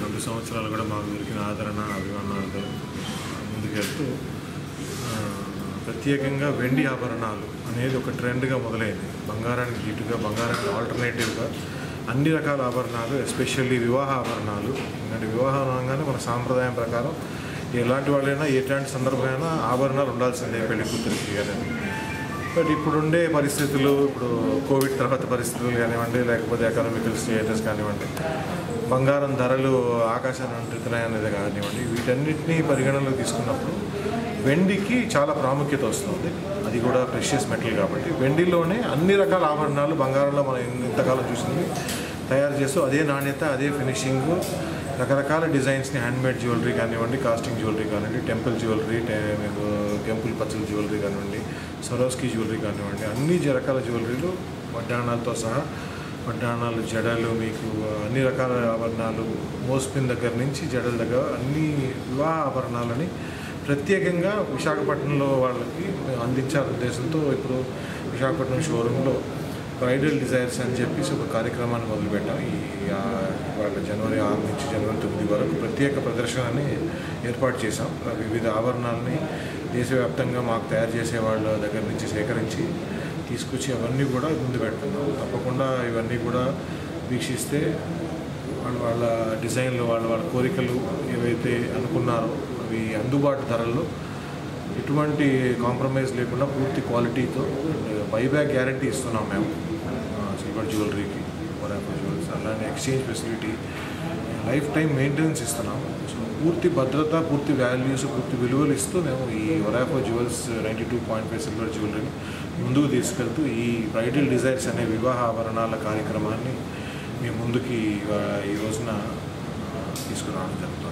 రెండు సంవత్సరాలు కూడా మాకు దొరికిన ఆదరణ అభిమానాలతో ముందుకెళ్తూ ఆ, ప్రత్యేకంగా వెండి ఆభరణాలు అనేది ఒక ట్రెండ్గా మొదలైంది బంగారానికి ధీటుగా బంగారానికి ఆల్టర్నేటివ్గా అన్ని రకాల ఆభరణాలు ఎస్పెషల్లీ వివాహ ఆభరణాలు ఎందుకంటే వివాహం అనగానే మన సాంప్రదాయం ప్రకారం ఎలాంటి వాళ్ళైనా ఎట్లాంటి సందర్భమైనా ఆభరణాలు ఉండాల్సిందే పెళ్లి కూతురికి కానీ బట్ ఇప్పుడుండే పరిస్థితులు ఇప్పుడు కోవిడ్ తర్వాత పరిస్థితులు కానివ్వండి లేకపోతే ఎకనామికల్ స్టేటస్ కానివ్వండి బంగారం ధరలు ఆకాశాన్ని అంటుతున్నాయి అనేది కానివ్వండి వీటన్నిటినీ పరిగణనలో తీసుకున్నప్పుడు వెండికి చాలా ప్రాముఖ్యత వస్తుంది అది కూడా ప్రెషియస్ మెటల్ కాబట్టి వెండిలోనే అన్ని రకాల ఆభరణాలు బంగారంలో మనం ఇంతకాలం చూసింది తయారు చేస్తూ అదే నాణ్యత అదే ఫినిషింగ్ రకరకాల డిజైన్స్ని హ్యాండ్మేడ్ జ్యువెలరీ కానివ్వండి కాస్టింగ్ జ్యువెలరీ కానివ్వండి టెంపుల్ జ్యువెలరీ టే- మీకు టెంపుల్ పచ్చల జ్యువెలరీ కానివ్వండి సరోస్కి జ్యువెలరీ కానివ్వండి అన్ని జ- రకాల జ్యువెలరీలు వడ్డాణాలతో సహా వడ్డాణాలు జడలు మీకు అన్ని రకాల ఆభరణాలు మోస్పిన్ దగ్గర నుంచి జడల దగ్గర అన్ని వివాహ ఆభరణాలని ప్రత్యేకంగా విశాఖపట్నంలో వాళ్ళకి అందించాలనే ఉద్దేశంతో ఇప్పుడు విశాఖపట్నం షోరూంలో బ్రైడల్ డిజైర్స్ అని చెప్పేసి ఒక కార్యక్రమాన్ని మొదలుపెట్టాం ఈ ఆ, వాళ్ళ జనవరి ఆరు నుంచి జనవరి తొమ్మిది వరకు ప్రత్యేక ప్రదర్శనని ఏర్పాటు చేశాం ఆ వివిధ ఆభరణాలని దేశవ్యాప్తంగా మాకు తయారు చేసే వాళ్ళ దగ్గర నుంచి సేకరించి తీసుకొచ్చి అవన్నీ కూడా ముందు పెడుతున్నాం తప్పకుండా ఇవన్నీ కూడా వీక్షిస్తే వాళ్ళ వాళ్ళ డిజైన్లు వాళ్ళ వాళ్ళ కోరికలు ఏవైతే అనుకున్నారో అవి అందుబాటు ధరల్లో ఎటువంటి కాంప్రమైజ్ లేకుండా పూర్తి క్వాలిటీతో బైబ్యాక్ గ్యారంటీ ఇస్తున్నాం మేము సిల్వర్ జ్యువెలరీకి వరాపర్ జ్యువెలర్స్ అలానే exchange facility life time maintenance ఇస్తున్నాం సో పూర్తి భద్రత పూర్తి వాల్యూస్ పూర్తి విలువలు ఇస్తూ మేము ఈ వరాపో jewels ninety two point five silver జ్యువెలరీని ముందుకు తీసుకెళ్తూ ఈ బ్రైడల్ డిజైర్స్ అనే వివాహ ఆభరణాల కార్యక్రమాన్ని మీ ముందుకి ఆ, ఈ రోజున ఆ, తీసుకురావడం జరుగుతుంది